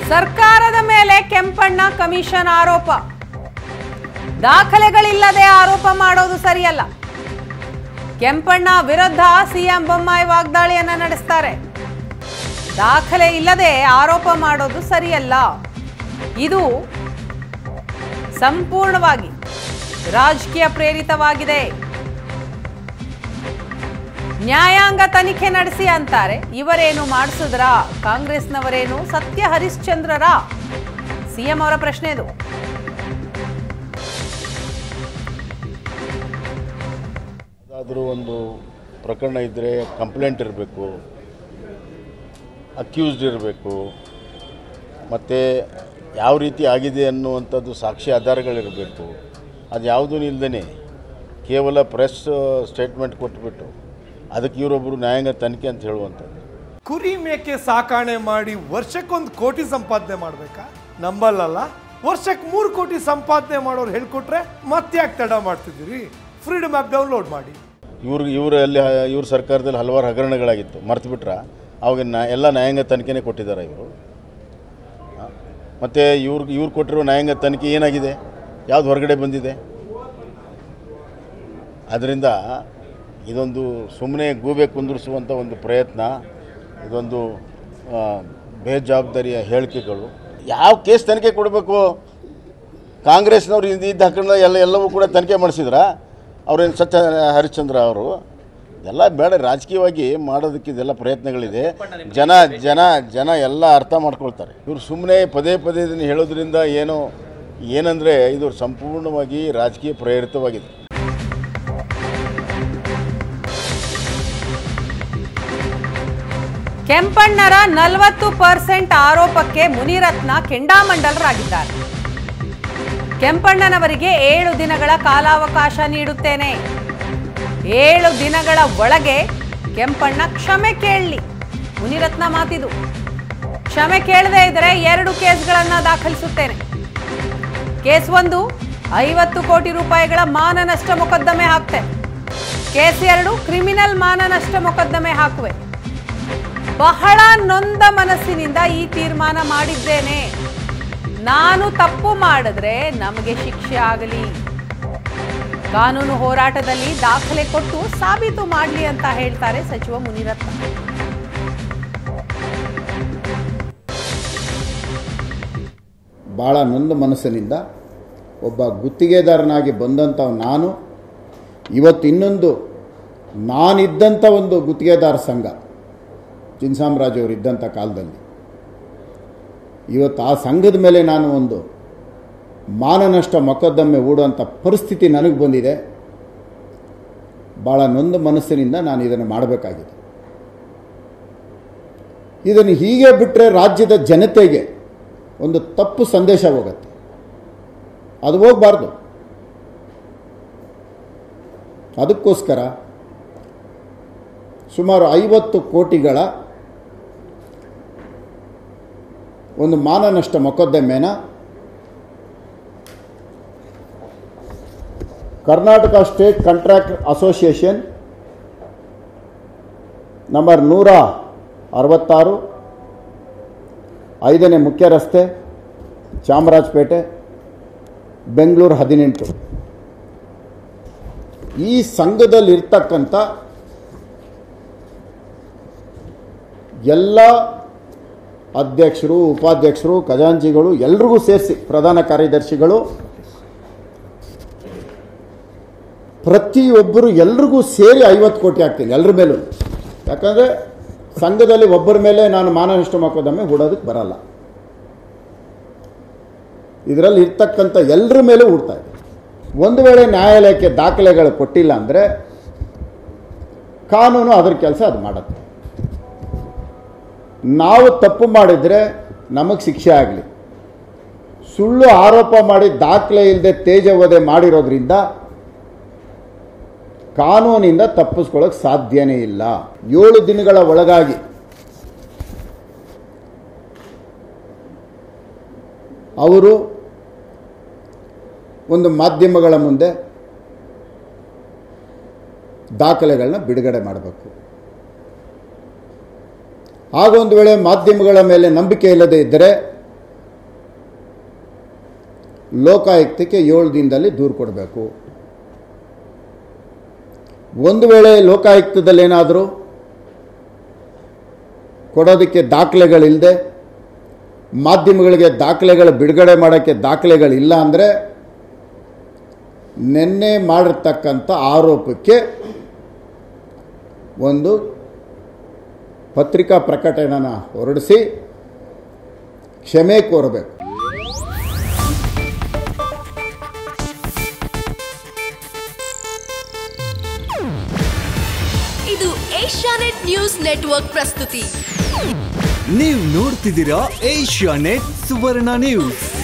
ಸರ್ಕಾರದ ಮೇಲೆ ಕೆಂಪಣ್ಣ ಕಮಿಷನ್ ಆರೋಪ ದಾಖಲೆಗಳಿಲ್ಲದೆ ಆರೋಪ ಮಾಡೋದು ಸರಿಯಲ್ಲ ಕೆಂಪಣ್ಣ ವಿರುದ್ಧ ಸಿಎಂ ಬೊಮ್ಮಾಯಿ ವಾಗ್ದಾಳಿಯನ್ನ ನಡೆಸ್ತಾರೆ ದಾಖಲೆ ಇಲ್ಲದೆ ಆರೋಪ ಮಾಡೋದು ಸರಿಯಲ್ಲ ಇದು ಸಂಪೂರ್ಣವಾಗಿ ರಾಜಕೀಯ ಪ್ರೇರಿತವಾಗಿದೆ ನ್ಯಾಯಾಂಗ ತನಿಖೆ ನಡೆಸಿ ಅಂತಾರೆ ಇವರೇನು ಮಾಡಿಸಿದ್ರ ಕಾಂಗ್ರೆಸ್ನವರೇನು ಸತ್ಯ ಹರಿಶ್ಚಂದ್ರರ ಸಿಎಂ ಅವರ ಪ್ರಶ್ನೆ ಇದು ಯಾವುದಾದ್ರೂ ಒಂದು ಪ್ರಕರಣ ಇದ್ದರೆ ಕಂಪ್ಲೇಂಟ್ ಇರಬೇಕು ಅಕ್ಯೂಸ್ಡ್ ಇರಬೇಕು ಮತ್ತು ಯಾವ ರೀತಿ ಆಗಿದೆ ಅನ್ನುವಂಥದ್ದು ಸಾಕ್ಷಿ ಆಧಾರಗಳಿರಬೇಕು ಅದು ಯಾವುದೂ ಇಲ್ಲದೇ ಕೇವಲ ಪ್ರೆಸ್ ಸ್ಟೇಟ್ಮೆಂಟ್ ಕೊಟ್ಬಿಟ್ಟು ಅದಕ್ಕೆ ಇವರೊಬ್ಬರು ನ್ಯಾಯಾಂಗ ತನಿಖೆ ಅಂತ ಹೇಳುವಂಥದ್ದು ಕುರಿ ಮೇಕೆ ಸಾಕಾಣೆ ಮಾಡಿ ವರ್ಷಕ್ಕೊಂದು ಕೋಟಿ ಸಂಪಾದನೆ ಮಾಡ್ಬೇಕಾ ನಂಬಲ್ಲಲ್ಲ ವರ್ಷಕ್ಕೆ ಮೂರು ಕೋಟಿ ಸಂಪಾದನೆ ಮಾಡೋರು ಹೇಳ್ಕೊಟ್ರೆ ಮತ್ತೆ ಯಾಕೆ ತಡ ಮಾಡ್ತಿದ್ದೀರಿ ಫ್ರೀಡಮ್ ಆ್ಯಪ್ ಡೌನ್ಲೋಡ್ ಮಾಡಿ ಇವ್ರು ಇವರು ಅಲ್ಲಿ ಇವ್ರ ಸರ್ಕಾರದಲ್ಲಿ ಹಲವಾರು ಹಗರಣಗಳಾಗಿತ್ತು ಮರ್ತು ಬಿಟ್ರೆ ಅವಾಗ ನಾ ಎಲ್ಲ ನ್ಯಾಯಾಂಗ ತನಿಖೆನೇ ಕೊಟ್ಟಿದ್ದಾರೆ ಇವರು ಮತ್ತು ಇವ್ರಿಗೆ ಇವ್ರು ಕೊಟ್ಟಿರೋ ನ್ಯಾಯಾಂಗ ತನಿಖೆ ಏನಾಗಿದೆ ಯಾವ್ದು ಹೊರಗಡೆ ಬಂದಿದೆ ಅದರಿಂದ ಇದೊಂದು ಸುಮ್ಮನೆ ಗೂಬೆ ಕುಂದಿರಿಸುವಂಥ ಒಂದು ಪ್ರಯತ್ನ ಇದೊಂದು ಆ, ಬೇಜವಾಬ್ದಾರಿಯ ಹೇಳಿಕೆಗಳು ಯಾವ ಕೇಸ್ ತನಿಖೆ ಕೊಡಬೇಕು ಕಾಂಗ್ರೆಸ್ನವ್ರು ಇದು ಇದ್ದ ಹಕ್ಕನ್ನ ಎಲ್ಲ ಎಲ್ಲವೂ ಕೂಡ ತನಿಖೆ ಮಾಡಿಸಿದ್ರ ಅವ್ರೇನು ಸತ್ಯ ಹರಿಶ್ಚಂದ್ರ ಅವರು ಎಲ್ಲ ಬೇಡ ರಾಜಕೀಯವಾಗಿ ಮಾಡೋದಕ್ಕೆ ಇದೆಲ್ಲ ಪ್ರಯತ್ನಗಳಿದೆ ಜನ ಜನ ಜನ ಎಲ್ಲ ಅರ್ಥ ಮಾಡ್ಕೊಳ್ತಾರೆ ಇವರು ಸುಮ್ಮನೆ ಪದೇ ಪದೇ ಇದನ್ನು ಹೇಳೋದ್ರಿಂದ ಏನೋ ಏನಂದರೆ ಇದು ಸಂಪೂರ್ಣವಾಗಿ ರಾಜಕೀಯ ಪ್ರೇರಿತವಾಗಿದೆ ಕೆಂಪಣ್ಣರ ನಲವತ್ತು ಪರ್ಸೆಂಟ್ ಆರೋಪಕ್ಕೆ ಮುನಿರತ್ನ ಕೆಂಡಾಮಂಡಲರಾಗಿದ್ದಾರೆ ಕೆಂಪಣ್ಣನವರಿಗೆ ಏಳು ದಿನಗಳ ಕಾಲಾವಕಾಶ ನೀಡುತ್ತೇನೆ ಏಳು ದಿನಗಳ ಒಳಗೆ ಕೆಂಪಣ್ಣ ಕ್ಷಮೆ ಕೇಳಲಿ ಮುನಿರತ್ನ ಮಾತಿದು ಕ್ಷಮೆ ಕೇಳದೇ ಇದ್ರೆ ಎರಡು ಕೇಸ್ಗಳನ್ನ ದಾಖಲಿಸುತ್ತೇನೆ ಕೇಸ್ ಒಂದು ಐವತ್ತು ಕೋಟಿ ರೂಪಾಯಿಗಳ ಮಾನನಷ್ಟ ಮೊಕದ್ದಮೆ ಹಾಕ್ತೆ ಕೇಸ್ ಎರಡು ಕ್ರಿಮಿನಲ್ ಮಾನನಷ್ಟ ಮೊಕದ್ದಮೆ ಹಾಕುವೆ ಬಹಳ ನೊಂದ ಮನಸ್ಸಿನಿಂದ ಈ ತೀರ್ಮಾನ ಮಾಡಿದ್ದೇನೆ ನಾನು ತಪ್ಪು ಮಾಡಿದ್ರೆ ನಮಗೆ ಶಿಕ್ಷೆ ಆಗಲಿ ಕಾನೂನು ಹೋರಾಟದಲ್ಲಿ ದಾಖಲೆ ಕೊಟ್ಟು ಸಾಬೀತು ಮಾಡಲಿ ಅಂತ ಹೇಳ್ತಾರೆ ಸಚಿವ ಮುನಿರತ್ನ ಭಾಳ ನೊಂದ ಮನಸ್ಸಿನಿಂದ ಒಬ್ಬ ಗುತ್ತಿಗೆದಾರನಾಗಿ ಬಂದಂಥ ನಾನು ಇವತ್ತು ಇನ್ನೊಂದು ನಾನಿದ್ದಂಥ ಒಂದು ಗುತ್ತಿಗೆದಾರ ಸಂಘ ಚಿನ್ಸಾಮರಾಜ್ ಅವರು ಇದ್ದಂಥ ಕಾಲದಲ್ಲಿ ಇವತ್ತು ಆ ಸಂಘದ ಮೇಲೆ ನಾನು ಒಂದು ಮಾನನಷ್ಟ ಮೊಕದ್ದಮೆ ಹೂಡುವಂಥ ಪರಿಸ್ಥಿತಿ ನನಗೆ ಬಂದಿದೆ ಭಾಳ ನೊಂದ ಮನಸ್ಸಿನಿಂದ ನಾನು ಇದನ್ನು ಮಾಡಬೇಕಾಗಿದೆ ಇದನ್ನು ಹೀಗೆ ಬಿಟ್ಟರೆ ರಾಜ್ಯದ ಜನತೆಗೆ ಒಂದು ತಪ್ಪು ಸಂದೇಶ ಹೋಗುತ್ತೆ ಅದು ಹೋಗಬಾರ್ದು ಅದಕ್ಕೋಸ್ಕರ ಸುಮಾರು ಐವತ್ತು ಕೋಟಿಗಳ ಒಂದು ಮಾನನಷ್ಟ ಮೊಕದ್ದಮೆನ Karnataka state contract association number ನೂರ ಅರವತ್ತಾರು ಐದನೇ ಮುಖ್ಯ ರಸ್ತೆ ಚಾಮರಾಜಪೇಟೆ ಬೆಂಗಳೂರು ಹದಿನೆಂಟು ಈ ಸಂಘದಲ್ಲಿರ್ತಕ್ಕಂಥ ಎಲ್ಲ ಅಧ್ಯಕ್ಷರು ಉಪಾಧ್ಯಕ್ಷರು ಖಜಾಂಚಿಗಳು ಎಲ್ರಿಗೂ ಸೇರಿಸಿ ಪ್ರಧಾನ ಕಾರ್ಯದರ್ಶಿಗಳು ಪ್ರತಿಯೊಬ್ಬರು ಎಲ್ರಿಗೂ ಸೇರಿ ಐವತ್ತು ಕೋಟಿ ಹಾಕ್ತೀನಿ ಎಲ್ಲರ ಮೇಲೂ ಯಾಕಂದರೆ ಸಂಘದಲ್ಲಿ ಒಬ್ಬರ ಮೇಲೆ ನಾನು ಮಾನನಷ್ಟ ಮೊಕದ್ದಮೆ ಹೂಡೋದಕ್ಕೆ ಬರಲ್ಲ ಇದರಲ್ಲಿ ಇರ್ತಕ್ಕಂಥ ಎಲ್ಲರ ಮೇಲೂ ಹೂಡ್ತಾ ಇದೆ ಒಂದು ವೇಳೆ ನ್ಯಾಯಾಲಯಕ್ಕೆ ದಾಖಲೆಗಳು ಕೊಟ್ಟಿಲ್ಲ ಅಂದರೆ ಕಾನೂನು ಅದ್ರ ಕೆಲಸ ಅದು ಮಾಡುತ್ತೆ ನಾವು ತಪ್ಪು ಮಾಡಿದರೆ ನಮಗೆ ಶಿಕ್ಷೆ ಆಗಲಿ ಸುಳ್ಳು ಆರೋಪ ಮಾಡಿ ದಾಖಲೆ ಇಲ್ಲದೆ ತೇಜವಧೆ ಮಾಡಿರೋದ್ರಿಂದ ಕಾನೂನಿಂದ ತಪ್ಪಿಸ್ಕೊಳ್ಳೋಕೆ ಸಾಧ್ಯನೇ ಇಲ್ಲ ಏಳು ದಿನಗಳ ಒಳಗಾಗಿ ಅವರು ಒಂದು ಮಾಧ್ಯಮಗಳ ಮುಂದೆ ದಾಖಲೆಗಳನ್ನ ಬಿಡುಗಡೆ ಮಾಡಬೇಕು ಆಗ ಒಂದು ವೇಳೆ ಮಾಧ್ಯಮಗಳ ಮೇಲೆ ನಂಬಿಕೆ ಇಲ್ಲದೆ ಇದ್ದರೆ ಲೋಕಾಯುಕ್ತಕ್ಕೆ ಏಳು ದಿನದಲ್ಲಿ ದೂರು ಕೊಡಬೇಕು ಒಂದು ವೇಳೆ ಲೋಕಾಯುಕ್ತದಲ್ಲಿ ಏನಾದರೂ ಕೊಡೋದಕ್ಕೆ ದಾಖಲೆಗಳಿಲ್ಲದೆ ಮಾಧ್ಯಮಗಳಿಗೆ ದಾಖಲೆಗಳು ಬಿಡುಗಡೆ ಮಾಡೋಕ್ಕೆ ದಾಖಲೆಗಳಿಲ್ಲ ಅಂದರೆ ನಿನ್ನೆ ಮಾಡಿರ್ತಕ್ಕಂಥ ಆರೋಪಕ್ಕೆ ಒಂದು ಪತ್ರಿಕಾ ಪ್ರಕಟಣೆನ ಹೊರಡಿಸಿ ಕ್ಷಮೆ ಕೋರಬೇಕು ಇದು ಏಷ್ಯಾನೆಟ್ ನ್ಯೂಸ್ ನೆಟ್ವರ್ಕ್ ಪ್ರಸ್ತುತಿ ನೀವು ನೋಡ್ತಿದ್ದೀರಾ ಏಷ್ಯಾ ನೆಟ್ ಸುವರ್ಣ ನ್ಯೂಸ್